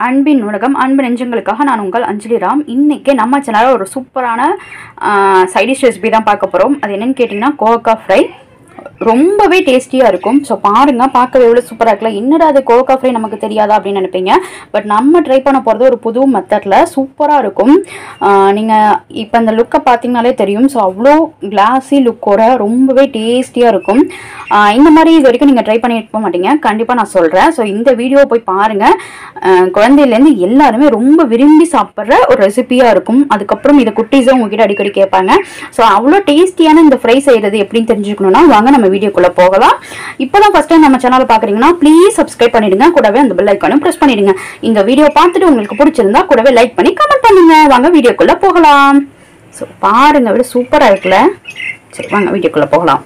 அன்பின் உலகம் அன்பு நெஞ்சங்களுக்காக நான் உங்கள் அஞ்சலி ராம் இன்னைக்கு நம்ம சேனலில் ஒரு சூப்பரான சைடிஷ் ரெசிபி தான் பார்க்க போகிறோம் அது என்னன்னு கேட்டிங்கன்னா கோவக்கா ஃப்ரை ரொம்பவே டேஸ்டியாக இருக்கும் ஸோ பாருங்கள் பார்க்கவே எவ்வளோ சூப்பராக இருக்கலாம் என்னடா அது கோவக்கா ஃப்ரை நமக்கு தெரியாதா அப்படின்னு நினைப்பீங்க பட் நம்ம ட்ரை பண்ண போகிறது ஒரு புது மெத்தடில் சூப்பராக இருக்கும் நீங்கள் இப்போ இந்த லுக்கை பார்த்தீங்கனாலே தெரியும் ஸோ அவ்வளோ கிளாஸி லுக்கோட ரொம்பவே டேஸ்டியாக இருக்கும் ஆஹ் இந்த மாதிரி இது வரைக்கும் நீங்கள் ட்ரை பண்ணியிருக்க மாட்டீங்க கண்டிப்பாக நான் சொல்கிறேன் ஸோ இந்த வீடியோ போய் பாருங்கள் குழந்தையிலேருந்து எல்லாருமே ரொம்ப விரும்பி சாப்பிட்ற ஒரு ரெசிபியாக இருக்கும் அதுக்கப்புறம் இதை குட்டீஸும் உங்ககிட்ட அடிக்கடி கேட்பாங்க ஸோ அவ்வளோ டேஸ்டியான இந்த ஃப்ரை செய்கிறது எப்படின்னு தெரிஞ்சுக்கணும்னா வாங்க நம்ம வீடியோக்குள்ளே போகலாம் இப்போ தான் ஃபஸ்ட் டைம் நம்ம சேனலை பார்க்குறீங்கன்னா ப்ளீஸ் சப்ஸ்கிரைப் பண்ணிடுங்க கூடவே அந்த பெல் ஐக்கானும் ப்ரெஸ் பண்ணிடுங்க இந்த வீடியோ பார்த்துட்டு உங்களுக்கு பிடிச்சிருந்தா கூடவே லைக் பண்ணி கமெண்ட் பண்ணுங்க வாங்க வீடியோக்குள்ளே போகலாம் ஸோ பாருங்க விட சூப்பராக இருக்குல்ல சரி வாங்க வீடியோக்குள்ளே போகலாம்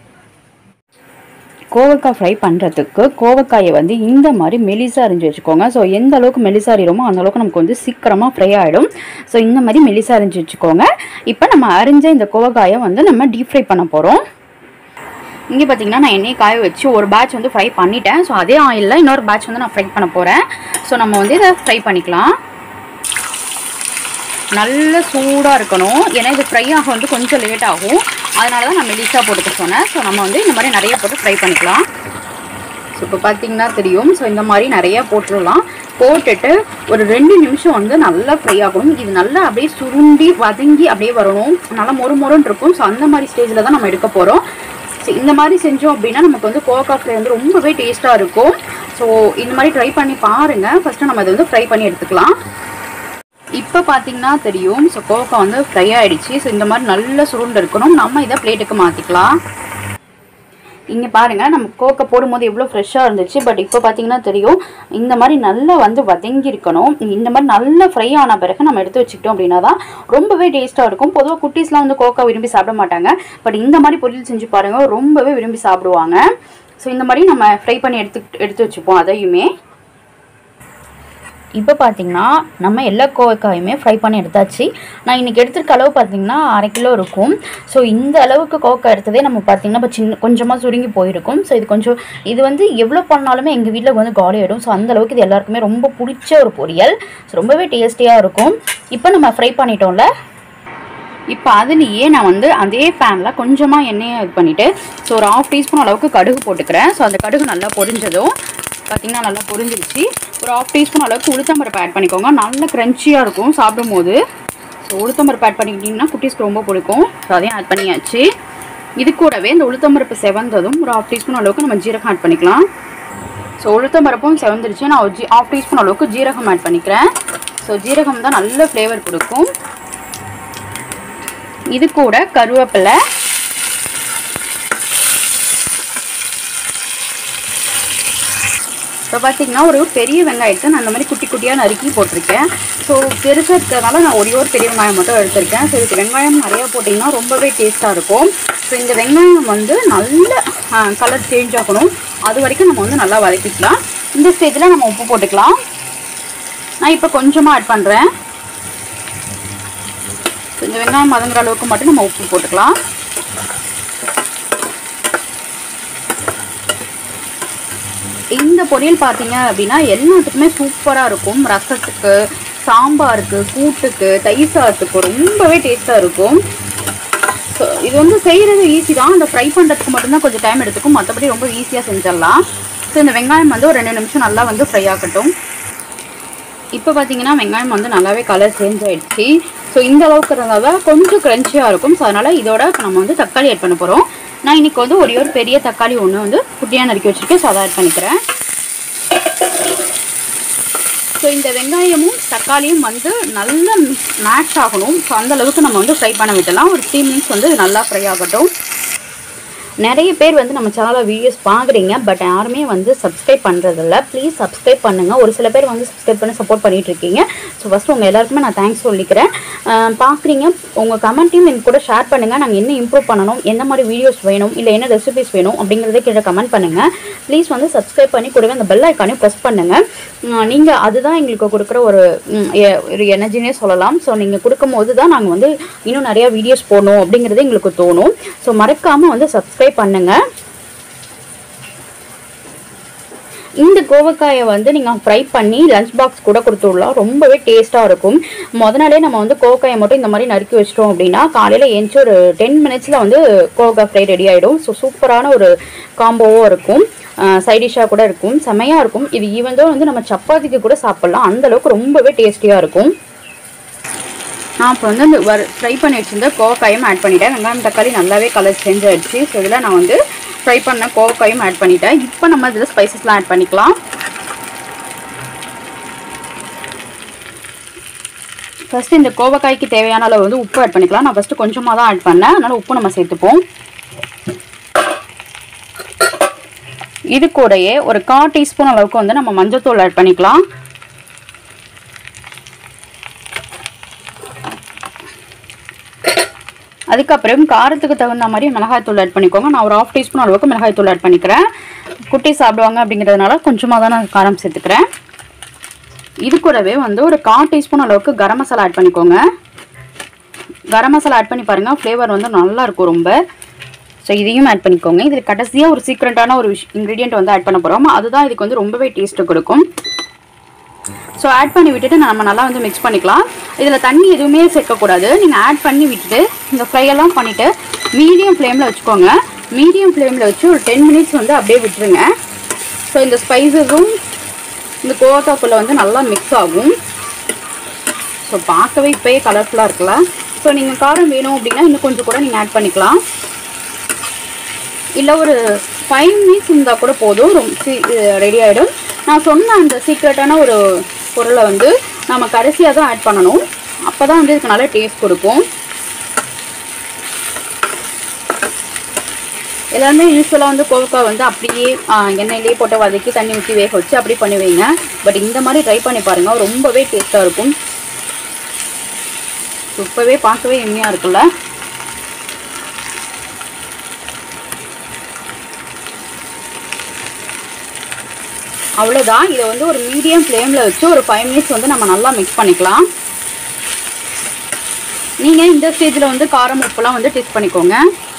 கோவக்காய் ஃப்ரை பண்ணுறதுக்கு கோவக்காயை வந்து இந்த மாதிரி மெலிசா அரிஞ்சு வச்சுக்கோங்க ஸோ எந்த அளவுக்கு மெலிசா அரியுமோ அந்த அளவுக்கு நமக்கு வந்து சீக்கிரமாக ஃப்ரை ஆகிடும் ஸோ இந்த மாதிரி மெலிசா அரிஞ்சு வச்சுக்கோங்க இப்போ நம்ம அரிஞ்ச இந்த கோவக்காயை வந்து நம்ம டீப் ஃப்ரை பண்ண போகிறோம் இங்கே பார்த்தீங்கன்னா நான் எண்ணெய் காய வச்சு ஒரு பேட்ச் வந்து ஃப்ரை பண்ணிட்டேன் ஸோ அதே ஆயிலில் இன்னொரு பேட்ச் வந்து நான் ஃப்ரை பண்ண போகிறேன் ஸோ நம்ம வந்து இதை ஃப்ரை பண்ணிக்கலாம் நல்ல சூடாக இருக்கணும் ஏன்னா இது ஃப்ரை ஆக வந்து கொஞ்சம் லேட் ஆகும் அதனால தான் நான் மெலிசா போட்டுக்க சொன்னேன் ஸோ நம்ம வந்து இந்த மாதிரி நிறைய போட்டு ஃப்ரை பண்ணிக்கலாம் ஸோ இப்போ பார்த்தீங்கன்னா தெரியும் ஸோ இந்த மாதிரி நிறைய போட்டுடலாம் போட்டுட்டு ஒரு ரெண்டு நிமிஷம் வந்து நல்லா ஃப்ரை ஆகணும் இது நல்லா அப்படியே சுருண்டி வதங்கி அப்படியே வரணும் நல்லா மொறு மொறுன்னு இருக்கும் ஸோ அந்த மாதிரி ஸ்டேஜில் தான் நம்ம எடுக்க போகிறோம் ஸோ இந்த மாதிரி செஞ்சோம் அப்படின்னா நமக்கு வந்து கோவக்கா ஃப்ரை வந்து ரொம்பவே டேஸ்ட்டாக இருக்கும் ஸோ இந்த மாதிரி ட்ரை பண்ணி பாருங்கள் ஃபஸ்ட்டு நம்ம அதை வந்து ஃப்ரை பண்ணி எடுத்துக்கலாம் இப்போ பார்த்தீங்கன்னா தெரியும் ஸோ கோவக்காய் வந்து ஃப்ரை ஆகிடுச்சு ஸோ இந்த மாதிரி நல்ல சுருண்டு இருக்கணும் நம்ம இதை பிளேட்டுக்கு மாற்றிக்கலாம் இங்கே பாருங்கள் நம்ம கோக்கை போடும்போது எவ்வளோ ஃப்ரெஷ்ஷாக இருந்துச்சு பட் இப்போ பார்த்தீங்கன்னா தெரியும் இந்த மாதிரி நல்லா வந்து வதங்கி இருக்கணும் இந்த மாதிரி நல்லா ஃப்ரை ஆன பிறகு நம்ம எடுத்து வச்சுக்கிட்டோம் அப்படின்னா தான் ரொம்பவே டேஸ்ட்டாக இருக்கும் பொதுவாக குட்டீஸ்லாம் வந்து கோக்கா விரும்பி சாப்பிட மாட்டாங்க பட் இந்த மாதிரி பொரியல் செஞ்சு பாருங்கள் ரொம்பவே விரும்பி சாப்பிடுவாங்க ஸோ இந்த மாதிரி நம்ம ஃப்ரை பண்ணி எடுத்து எடுத்து வச்சுப்போம் அதையுமே இப்போ பார்த்தீங்கன்னா நம்ம எல்லா கோவக்காயுமே ஃப்ரை பண்ணி எடுத்தாச்சு நான் இன்றைக்கி எடுத்திருக்க அளவு பார்த்தீங்கன்னா அரை கிலோ இருக்கும் ஸோ இந்த அளவுக்கு கோவக்காய் எடுத்ததே நம்ம பார்த்தீங்கன்னா இப்போ சின்ன கொஞ்சமாக சுருங்கி போயிருக்கும் ஸோ இது கொஞ்சம் இது வந்து எவ்வளோ பண்ணாலுமே எங்கள் வீட்டில் வந்து காலி ஆகிடும் ஸோ அந்த அளவுக்கு இது எல்லாருக்குமே ரொம்ப பிடிச்ச ஒரு பொரியல் ஸோ ரொம்பவே டேஸ்டியாக இருக்கும் இப்போ நம்ம ஃப்ரை பண்ணிட்டோம்ல இப்போ அதுலேயே நான் வந்து அதே பேனில் கொஞ்சமாக எண்ணெயை இது பண்ணிவிட்டு ஸோ ஒரு ஆஃப் டீஸ்பூன் அளவுக்கு கடுகு போட்டுக்கிறேன் ஸோ அந்த கடுகு நல்லா பொரிஞ்சதும் பார்த்திங்கன்னா நல்லா பொரிஞ்சிருச்சு ஒரு ஆஃப் டீஸ்பூன் அளவுக்கு உளுத்தம்பருப்பு ஆட் பண்ணிக்கோங்க நல்ல க்ரன்ச்சியாக இருக்கும் சாப்பிடும்போது ஸோ உளுத்தம்பருப்பு ஆட் பண்ணிக்கிட்டிங்கன்னா குட்டீஸ்க்கு ரொம்ப பிடிக்கும் ஸோ அதையும் ஆட் பண்ணியாச்சு இது கூடவே இந்த உளுத்தம்பருப்பு செவந்ததும் ஒரு ஆஃப் டீஸ்பூன் அளவுக்கு நம்ம ஜீரகம் ஆட் பண்ணிக்கலாம் ஸோ உளுத்தம்பருப்பும் செவந்துருச்சு நான் ஒரு ஜி ஆஃப் டீஸ்பூன் அளவுக்கு ஜீரகம் ஆட் பண்ணிக்கிறேன் ஸோ ஜீரகம் தான் நல்ல ஃப்ளேவர் கொடுக்கும் இது கூட கருவேப்பிலை இப்போ பார்த்தீங்கன்னா ஒரு பெரிய வெங்காயத்தை நான் அந்த மாதிரி குட்டி குட்டியாக நறுக்கி போட்டிருக்கேன் ஸோ பெருசாக இருக்கிறதுனால நான் ஒரே ஒரு பெரிய வெங்காயம் மட்டும் எடுத்திருக்கேன் ஸோ இதுக்கு வெங்காயம் நிறையா போட்டிங்கன்னா ரொம்பவே டேஸ்ட்டாக இருக்கும் ஸோ இந்த வெங்காயம் வந்து நல்ல கலர் சேஞ்ச் ஆகணும் அது வரைக்கும் நம்ம வந்து நல்லா வதக்கிக்கலாம் இந்த ஸ்டேஜில் நம்ம உப்பு போட்டுக்கலாம் நான் இப்போ கொஞ்சமாக ஆட் பண்ணுறேன் இந்த வெங்காயம் வதங்குற அளவுக்கு மட்டும் நம்ம உப்பு போட்டுக்கலாம் இந்த பொரியல் பார்த்தீங்க அப்படின்னா எல்லாத்துக்குமே சூப்பராக இருக்கும் ரசத்துக்கு சாம்பாருக்கு கூட்டுக்கு தயிர் சாதத்துக்கு ரொம்பவே டேஸ்ட்டாக இருக்கும் ஸோ இது வந்து செய்கிறது ஈஸி தான் அந்த ஃப்ரை பண்ணுறதுக்கு மட்டும்தான் கொஞ்சம் டைம் எடுத்துக்கும் மற்றபடி ரொம்ப ஈஸியாக செஞ்சிடலாம் ஸோ இந்த வெங்காயம் வந்து ஒரு ரெண்டு நிமிஷம் நல்லா வந்து ஃப்ரை ஆகட்டும் இப்போ பார்த்தீங்கன்னா வெங்காயம் வந்து நல்லாவே கலர் சேஞ்ச் ஆகிடுச்சு ஸோ இந்த அளவுக்கு இருந்தால் தான் கொஞ்சம் க்ரன்ச்சியாக இருக்கும் ஸோ அதனால் இதோட நம்ம வந்து தக்காளி ஆட் பண்ண போகிறோம் நான் இன்றைக்கி வந்து ஒரே ஒரு பெரிய தக்காளி ஒன்று வந்து குட்டியாக நறுக்கி வச்சுருக்கேன் ஸோ அதை ஆட் பண்ணிக்கிறேன் ஸோ இந்த வெங்காயமும் தக்காளியும் வந்து நல்லா மேட்ச் ஆகணும் ஸோ அந்த அளவுக்கு நம்ம வந்து ஃப்ரை பண்ண விடலாம் ஒரு த்ரீ மினிட்ஸ் வந்து நல்லா ஃப்ரை ஆகட்டும் நிறைய பேர் வந்து நம்ம சேனலில் வீடியோஸ் பார்க்குறீங்க பட் யாருமே வந்து சப்ஸ்கிரைப் பண்ணுறதில்ல ப்ளீஸ் சப்ஸ்கிரைப் பண்ணுங்கள் ஒரு சில பேர் வந்து சப்ஸ்கிரைப் பண்ணி சப்போர்ட் பண்ணிட்டு இருக்கீங்க ஸோ ஃபஸ்ட்டு உங்கள் எல்லாருக்குமே நான் தேங்க்ஸ் சொல்லிக்கிறேன் பார்க்குறீங்க உங்கள் கமெண்ட்டையும் எனக்கு கூட ஷேர் பண்ணுங்கள் நாங்கள் என்ன இம்ப்ரூவ் பண்ணணும் எந்த மாதிரி வீடியோஸ் வேணும் இல்லை என்ன ரெசிபிஸ் வேணும் அப்படிங்கிறத கீழே கமெண்ட் பண்ணுங்கள் ப்ளீஸ் வந்து சப்ஸ்கிரைப் பண்ணி கூடவே அந்த பெல் ஐக்கானையும் ப்ரெஸ் பண்ணுங்கள் நீங்கள் அதுதான் எங்களுக்கு கொடுக்குற ஒரு ஒரு எனர்ஜினே சொல்லலாம் ஸோ நீங்கள் கொடுக்கும் போது தான் நாங்கள் வந்து இன்னும் நிறையா வீடியோஸ் போடணும் அப்படிங்கிறது எங்களுக்கு தோணும் ஸோ மறக்காமல் வந்து சப்ஸ்கிரைப் பண்ணுங்கள் இந்த கோவக்காயை வந்து நீங்கள் ஃப்ரை பண்ணி லஞ்ச் பாக்ஸ் கூட கொடுத்து விடலாம் ரொம்பவே டேஸ்ட்டாக இருக்கும் முத நாளே நம்ம வந்து கோவக்காயை மட்டும் இந்த மாதிரி நறுக்கி வச்சிட்டோம் அப்படின்னா காலையில் ஏஞ்சி ஒரு டென் மினிட்ஸில் வந்து கோவக்காய் ஃப்ரை ரெடி ஆகிடும் ஸோ சூப்பரான ஒரு காம்போவும் இருக்கும் சைடிஷாக கூட இருக்கும் செமையாக இருக்கும் இது ஈவன் தான் வந்து நம்ம சப்பாத்திக்கு கூட சாப்பிட்லாம் அந்த அளவுக்கு ரொம்பவே டேஸ்டியாக இருக்கும் நான் இப்போ வந்து இந்த வர ஃப்ரை பண்ணி வச்சிருந்த கோவக்காயும் ஆட் பண்ணிட்டேன் வெங்காயம் தக்காளி நல்லாவே கலர் சேஞ்ச் ஆயிடுச்சு ஸோ இதில் நான் வந்து ஃப்ரை பண்ண கோவக்காயும் ஆட் பண்ணிட்டேன் இப்போ நம்ம இதில் ஸ்பைசஸ்லாம் ஆட் பண்ணிக்கலாம் ஃபஸ்ட்டு இந்த கோவக்காய்க்கு தேவையான அளவு வந்து உப்பு ஆட் பண்ணிக்கலாம் நான் ஃபஸ்ட்டு கொஞ்சமாக தான் ஆட் பண்ணேன் அதனால் உப்பு நம்ம சேர்த்துப்போம் இது கூடயே ஒரு கால் டீஸ்பூன் அளவுக்கு வந்து நம்ம மஞ்சத்தூள் ஆட் பண்ணிக்கலாம் அதுக்கப்புறம் காரத்துக்கு தகுந்த மாதிரி மிளகாய்த்தூள் ஆட் பண்ணிக்கோங்க நான் ஒரு ஆஃப் டீஸ்பூன் அளவுக்கு மிளகாய்த்தூள் ஆட் பண்ணிக்கிறேன் குட்டி சாப்பிடுவாங்க அப்படிங்கிறதுனால கொஞ்சமாக தான் நான் காரம் சேர்த்துக்கிறேன் இது கூடவே வந்து ஒரு கால் டீஸ்பூன் அளவுக்கு கரம் மசாலா ஆட் பண்ணிக்கோங்க கரம் மசாலா ஆட் பண்ணி பாருங்கள் ஃப்ளேவர் வந்து நல்லா இருக்கும் ரொம்ப ஸோ இதையும் ஆட் பண்ணிக்கோங்க இதில் கடைசியாக ஒரு சீக்ரெட்டான ஒரு விஷ் இன்க்ரீடியன்ட் வந்து ஆட் பண்ண போகிறோம் அதுதான் இதுக்கு வந்து ரொம்பவே டேஸ்ட்டு கொடுக்கும் ஸோ ஆட் பண்ணி விட்டுட்டு நம்ம நல்லா வந்து மிக்ஸ் பண்ணிக்கலாம் இதில் தண்ணி எதுவுமே சேர்க்கக்கூடாது நீங்கள் ஆட் பண்ணி விட்டுட்டு இந்த ஃப்ரையெல்லாம் பண்ணிவிட்டு மீடியம் ஃப்ளேமில் வச்சுக்கோங்க மீடியம் ஃப்ளேமில் வச்சு ஒரு டென் மினிட்ஸ் வந்து அப்படியே விட்டுருங்க ஸோ இந்த ஸ்பைசஸும் இந்த கோவக்காக்குள்ளே வந்து நல்லா மிக்ஸ் ஆகும் ஸோ பார்க்கவே இப்போயே கலர்ஃபுல்லாக இருக்குல்ல ஸோ நீங்கள் காரம் வேணும் அப்படின்னா இன்னும் கொஞ்சம் கூட நீங்கள் ஆட் பண்ணிக்கலாம் இல்லை ஒரு ஃபைவ் மினிட்ஸ் இருந்தால் கூட போதும் ரொம்ப ரெடி ஆகிடும் நான் சொன்ன அந்த சீக்ரெட்டான ஒரு பொருளை வந்து நம்ம கடைசியாக தான் ஆட் பண்ணணும் அப்போ தான் வந்து இதுக்கு நல்லா டேஸ்ட் கொடுக்கும் எல்லாருமே யூஸ்வலாக வந்து கோவக்காய் வந்து அப்படியே எண்ணெயிலேயே போட்டு வதக்கி தண்ணி ஊற்றி வேக வச்சு அப்படி பண்ணுவீங்க பட் இந்த மாதிரி ட்ரை பண்ணி பாருங்கள் ரொம்பவே டேஸ்ட்டாக இருக்கும் இப்போவே பார்க்கவே எம்மையாக இருக்குல்ல அவ்வளோதான் இதை வந்து ஒரு மீடியம் ஃப்ளேமில் வச்சு ஒரு ஃபைவ் மினிட்ஸ் வந்து நம்ம நல்லா மிக்ஸ் பண்ணிக்கலாம் நீங்கள் இந்த ஸ்டேஜில் வந்து காரம் உப்புலாம் வந்து டெஸ்ட் பண்ணிக்கோங்க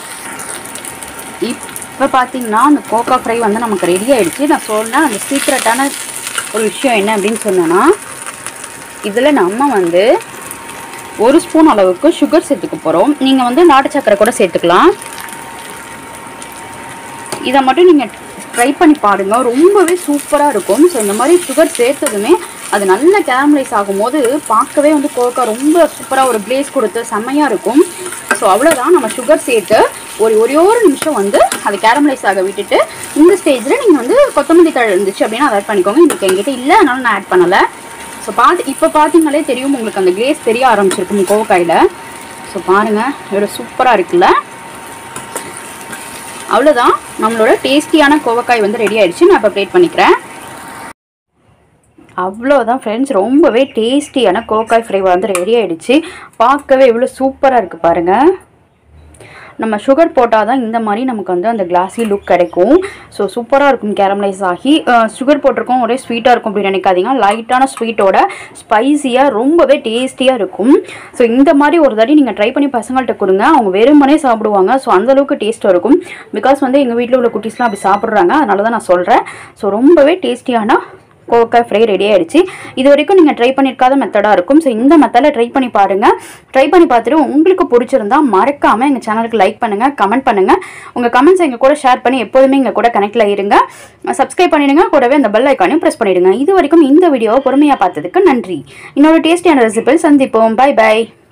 இப்போ பார்த்தீங்கன்னா அந்த கோகா ஃப்ரை வந்து நமக்கு ரெடி ஆகிடுச்சு நான் சொன்னேன் அந்த சீக்ரெட்டான ஒரு விஷயம் என்ன அப்படின்னு சொன்னேன்னா இதில் நம்ம வந்து ஒரு ஸ்பூன் அளவுக்கு சுகர் சேர்த்துக்க போகிறோம் நீங்கள் வந்து நாட்டு சக்கரை கூட சேர்த்துக்கலாம் இதை மட்டும் நீங்கள் ட்ரை பண்ணி பாருங்க ரொம்பவே சூப்பராக இருக்கும் ஸோ இந்த மாதிரி சுகர் சேர்த்ததுமே அது நல்ல கேரமலைஸ் ஆகும்போது பார்க்கவே வந்து கோக்கா ரொம்ப சூப்பராக ஒரு கிளேஸ் கொடுத்து செம்மையாக இருக்கும் ஸோ அவ்வளோதான் நம்ம சுகர் சேர்த்து ஒரு ஒரே ஒரு நிமிஷம் வந்து அது கேரமலைஸ் ஆக விட்டுட்டு இந்த ஸ்டேஜில் நீங்கள் வந்து கொத்தமல்லி தழை இருந்துச்சு அப்படின்னா அதை ஆட் பண்ணிக்கோங்க இன்றைக்கி என்கிட்ட இல்லை அதனால நான் ஆட் பண்ணலை ஸோ பார்த்து இப்போ பார்த்தீங்களே தெரியும் உங்களுக்கு அந்த கிளேஸ் தெரிய ஆரம்பிச்சிருக்கும் கோவக்காயில் ஸோ பாருங்கள் எவ்வளோ சூப்பராக இருக்குல்ல அவ்வளோதான் நம்மளோட டேஸ்டியான கோவக்காய் வந்து ரெடி ஆயிடுச்சு நான் இப்போ ப்ளேட் பண்ணிக்கிறேன் அவ்வளோதான் ஃப்ரெண்ட்ஸ் ரொம்பவே டேஸ்டியான கோவக்காய் ஃப்ரை வந்து ரெடி ஆயிடுச்சு பார்க்கவே எவ்வளோ சூப்பராக இருக்குது பாருங்கள் நம்ம சுகர் போட்டால் தான் இந்த மாதிரி நமக்கு வந்து அந்த கிளாஸி லுக் கிடைக்கும் ஸோ சூப்பராக இருக்கும் கேரமலைஸ் ஆகி சுகர் போட்டிருக்கோம் ஒரே ஸ்வீட்டாக இருக்கும் அப்படின்னு நினைக்காதீங்க லைட்டான ஸ்வீட்டோட ஸ்பைசியாக ரொம்பவே டேஸ்டியாக இருக்கும் ஸோ இந்த மாதிரி ஒரு தடவை நீங்கள் ட்ரை பண்ணி பசங்கள்கிட்ட கொடுங்க அவங்க வெறுமனே சாப்பிடுவாங்க ஸோ அந்தளவுக்கு டேஸ்ட்டாக இருக்கும் பிகாஸ் வந்து எங்கள் வீட்டில் உள்ள குட்டீஸ்லாம் அப்படி சாப்பிட்றாங்க அதனால தான் நான் சொல்கிறேன் ஸோ ரொம்பவே டேஸ்டியான கோவக்காய் ஃப்ரை ரெடி ஆயிடுச்சு இது வரைக்கும் நீங்கள் ட்ரை பண்ணியிருக்காத மெத்தடாக இருக்கும் ஸோ இந்த மெத்தடில் ட்ரை பண்ணி பாருங்கள் ட்ரை பண்ணி பார்த்துட்டு உங்களுக்கு பிடிச்சிருந்தா மறக்காமல் எங்கள் சேனலுக்கு லைக் பண்ணுங்கள் கமெண்ட் பண்ணுங்கள் உங்கள் கமெண்ட்ஸ் எங்கள் கூட ஷேர் பண்ணி எப்போதுமே எங்கள் கூட கனெக்டில் இருங்க சப்ஸ்கிரைப் பண்ணிடுங்க கூடவே அந்த பெல் ஐக்கானையும் ப்ரெஸ் பண்ணிடுங்க இது வரைக்கும் இந்த வீடியோவை பொறுமையாக பார்த்ததுக்கு நன்றி இன்னொரு டேஸ்டியான ரெசிபியில் சந்திப்போம் பை பை